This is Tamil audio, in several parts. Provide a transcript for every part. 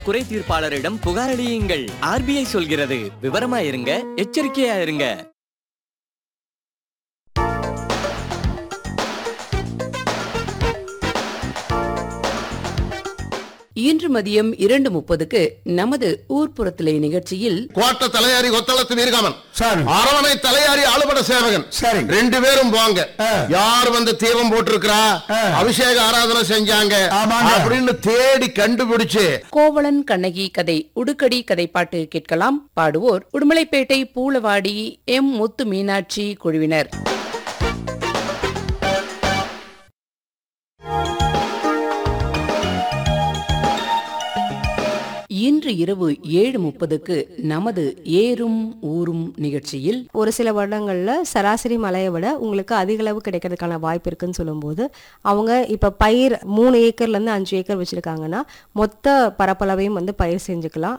குறை தீர்ப்பாளரிடம் புகாரளியுங்கள் ஆர்பிஐ சொல்கிறது விவரமா இருங்க எச்சரிக்கையா இருங்க இன்று மதியம் இரண்டு முப்பதுக்கு நமது ஊர்ப்புறத்திலே நிகழ்ச்சியில் கோட்ட தலையாரி கொத்தளத்து வீரகாமன் சரி. அரவணை தலையாரி ஆளுபட சேவகன் சரி. ரெண்டு பேரும் போங்க ஆ. யார் வந்து தீபம் போட்டிருக்கிறா ஆ. அபிஷேக ஆராதனை செஞ்சாங்க ஆமாங்க. அப்படின்னு தேடி கண்டுபிடிச்சு கோவலன் கண்ணகி கதை உடுக்கடி கதைப்பாட்டு கேட்கலாம் பாடுவோர் உடுமலைப்பேட்டை பூளவாடி எம் முத்து மீனாட்சி குழுவினர் இன்று இரவு ஏழு முப்பதுக்கு நமது ஏறும் ஊரும் நிகழ்ச்சியில் ஒரு சில வருடங்கள்ல சராசரி மழையை விட உங்களுக்கு அதிக அளவு கிடைக்கிறதுக்கான வாய்ப்பு இருக்குன்னு சொல்லும்போது அவங்க இப்ப பயிர் மூணு ஏக்கர்ல இருந்து அஞ்சு ஏக்கர் வச்சிருக்காங்கன்னா மொத்த பரப்பளவையும் வந்து பயிர் செஞ்சுக்கலாம்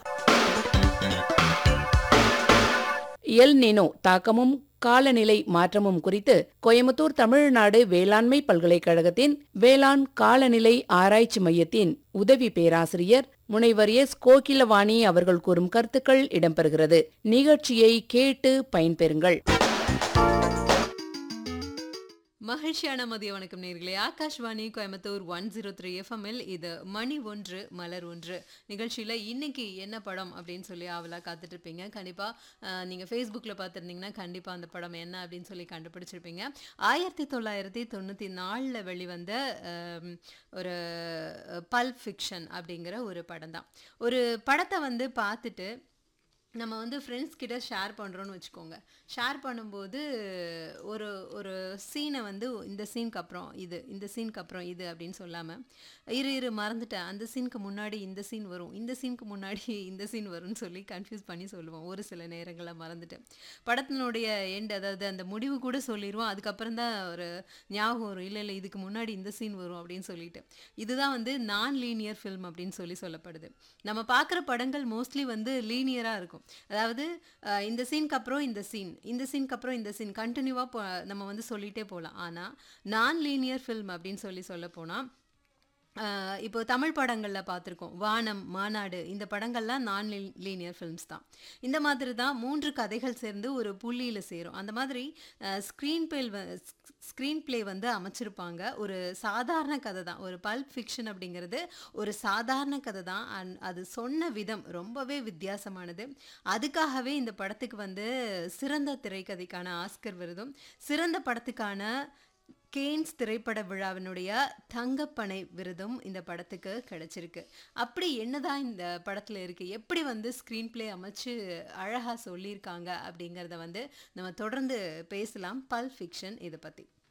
எல் நினோ தாக்கமும் காலநிலை மாற்றமும் குறித்து கோயம்புத்தூர் தமிழ்நாடு வேளாண்மை பல்கலைக்கழகத்தின் வேளாண் காலநிலை ஆராய்ச்சி மையத்தின் உதவி பேராசிரியர் முனைவர் எஸ் கோகிலவாணி அவர்கள் கூறும் கருத்துக்கள் இடம்பெறுகிறது நிகழ்ச்சியை கேட்டு பயன்பெறுங்கள் மகிழ்ச்சியான மதிய வணக்கம் நேர்களே Akashvani Coimbatore one zero three எஃப்எம்எல் இது மணி ஒன்று மலர் ஒன்று நிகழ்ச்சியில் இன்னைக்கு என்ன படம் அப்படின்னு சொல்லி ஆவலாக காத்துட்டு இருப்பீங்க கண்டிப்பாக நீங்கள் ஃபேஸ்புக்கில் பார்த்துருந்தீங்கன்னா கண்டிப்பாக அந்த படம் என்ன அப்படின்னு சொல்லி கண்டுபிடிச்சிருப்பீங்க ஆயிரத்தி தொள்ளாயிரத்தி தொண்ணூற்றி நாலில் வெளிவந்த அம், ஒரு பல் ஃபிக்ஷன் அப்படிங்கிற ஒரு படம் தான் ஒரு படத்தை வந்து பார்த்துட்டு நம்ம வந்து ஃப்ரெண்ட்ஸ் கிட்ட ஷேர் பண்ணுறோன்னு வச்சுக்கோங்க ஷேர் பண்ணும்போது ஒரு ஒரு சீனை வந்து இந்த சீனுக்கு அப்புறம் இது இந்த சீனுக்கு அப்புறம் இது அப்படின்னு சொல்லாமல் இரு இரு மறந்துட்டேன் அந்த சீனுக்கு முன்னாடி இந்த சீன் வரும் இந்த சீனுக்கு முன்னாடி இந்த சீன் வரும்னு சொல்லி கன்ஃபியூஸ் பண்ணி சொல்லுவோம் ஒரு சில நேரங்களில் மறந்துட்டு படத்தினுடைய எண்ட் அதாவது அந்த முடிவு கூட சொல்லிடுவோம் அதுக்கப்புறம் தான் ஒரு ஞாபகம் வரும் இல்லை இல்லை இதுக்கு முன்னாடி இந்த சீன் வரும் அப்படின்னு சொல்லிட்டு இதுதான் வந்து நான் லீனியர் ஃபில்ம் அப்படின்னு சொல்லி சொல்லப்படுது நம்ம பார்க்குற படங்கள் மோஸ்ட்லி வந்து லீனியராக இருக்கும் அதாவது அஹ், இந்த சீனுக்கு அப்புறம் இந்த சீன் இந்த சீனுக்கு அப்புறம் இந்த சீன் கண்டினியூவாக நம்ம வந்து சொல்லிகிட்டே போகலாம் ஆனால் நான் லீனியர் ஃபில்ம் அப்படின்னு சொல்லி சொல்ல போனால் ஆஹ் இப்போ தமிழ் படங்களில் பார்த்துருக்கோம் வானம் மாநாடு இந்த படங்கள்லாம் நான் லீனியர் ஃபில்ம்ஸ் தான் இந்த மாதிரி தான் மூன்று கதைகள் சேர்ந்து ஒரு புள்ளியில் சேரும் அந்த மாதிரி ஸ்க்ரீன் பிளே ஸ்க்ரீன் பிளே வந்து அமைச்சிருப்பாங்க ஒரு சாதாரண கதை தான் ஒரு பல்ப் ஃபிக்ஷன் அப்படிங்கிறது ஒரு சாதாரண கதை தான் அண்ட் அது சொன்ன விதம் ரொம்பவே வித்தியாசமானது அதுக்காகவே இந்த படத்துக்கு வந்து சிறந்த திரைக்கதைக்கான ஆஸ்கர் விருதும் சிறந்த படத்துக்கான கேன்ஸ் திரைப்பட விழாவினுடைய தங்கப்பனை விருதும் இந்த படத்துக்கு கிடைச்சிருக்கு அப்படி என்னதான் இந்த படத்தில் இருக்கு எப்படி வந்து ஸ்க்ரீன் பிளே அமைச்சு அழகாக சொல்லியிருக்காங்க அப்படிங்கிறத வந்து நம்ம தொடர்ந்து பேசலாம் பல் ஃபிக்ஷன் இதை பற்றி